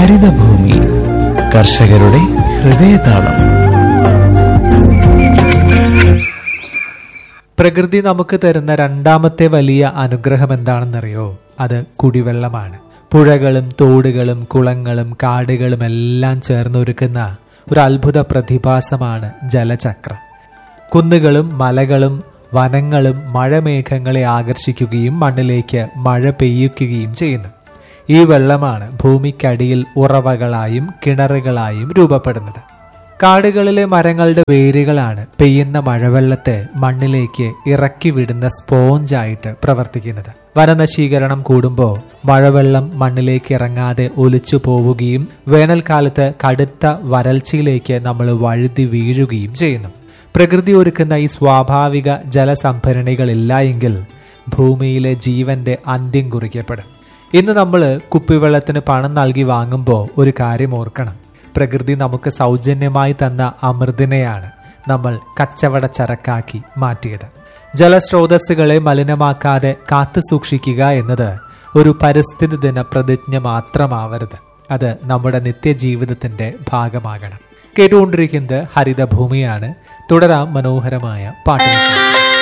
ഹരിതഭൂമി കർഷകരുടെ ഹൃദയതാളം പ്രകൃതി നമുക്ക് തരുന്ന രണ്ടാമത്തെ വലിയ അനുഗ്രഹം എന്താണെന്നറിയോ അത് കുടിവെള്ളമാണ് പുഴകളും തോടുകളും കുളങ്ങളും കാടുകളും എല്ലാം ചേർന്നൊരുക്കുന്ന ഒരു അത്ഭുത പ്രതിഭാസമാണ് ജലചക്രം കുന്നുകളും മലകളും വനങ്ങളും മഴമേഘങ്ങളെ ആകർഷിക്കുകയും മണ്ണിലേക്ക് മഴ പെയ്യിക്കുകയും ചെയ്യുന്നു ഈ വെള്ളമാണ് ഭൂമിക്കടിയിൽ ഉറവകളായും കിണറുകളായും രൂപപ്പെടുന്നത് കാടുകളിലെ മരങ്ങളുടെ വേരുകളാണ് പെയ്യുന്ന മഴവെള്ളത്തെ മണ്ണിലേക്ക് ഇറക്കി വിടുന്ന സ്പോഞ്ചായിട്ട് പ്രവർത്തിക്കുന്നത് വനനശീകരണം കൂടുമ്പോൾ മഴവെള്ളം മണ്ണിലേക്ക് ഇറങ്ങാതെ ഒലിച്ചു പോവുകയും വേനൽക്കാലത്ത് കടുത്ത വരൾച്ചയിലേക്ക് നമ്മൾ വഴുതി വീഴുകയും ചെയ്യുന്നു പ്രകൃതി ഒരുക്കുന്ന ഈ സ്വാഭാവിക ജലസംഭരണികളില്ല എങ്കിൽ ഭൂമിയിലെ ജീവന്റെ അന്ത്യം കുറിക്കപ്പെടും ഇന്ന് നമ്മൾ കുപ്പിവെള്ളത്തിന് പണം നൽകി വാങ്ങുമ്പോൾ ഒരു കാര്യം ഓർക്കണം പ്രകൃതി നമുക്ക് സൗജന്യമായി തന്ന അമൃതിനെയാണ് നമ്മൾ കച്ചവട ചരക്കാക്കി മാറ്റിയത് ജലസ്രോതസ്സുകളെ മലിനമാക്കാതെ കാത്തു സൂക്ഷിക്കുക എന്നത് ഒരു പരിസ്ഥിതി ദിന പ്രതിജ്ഞ മാത്രമാവരുത് അത് നമ്മുടെ നിത്യജീവിതത്തിന്റെ ഭാഗമാകണം കേട്ടുകൊണ്ടിരിക്കുന്നത് ഹരിതഭൂമിയാണ് തുടരാം മനോഹരമായ പാട്ടുകൾ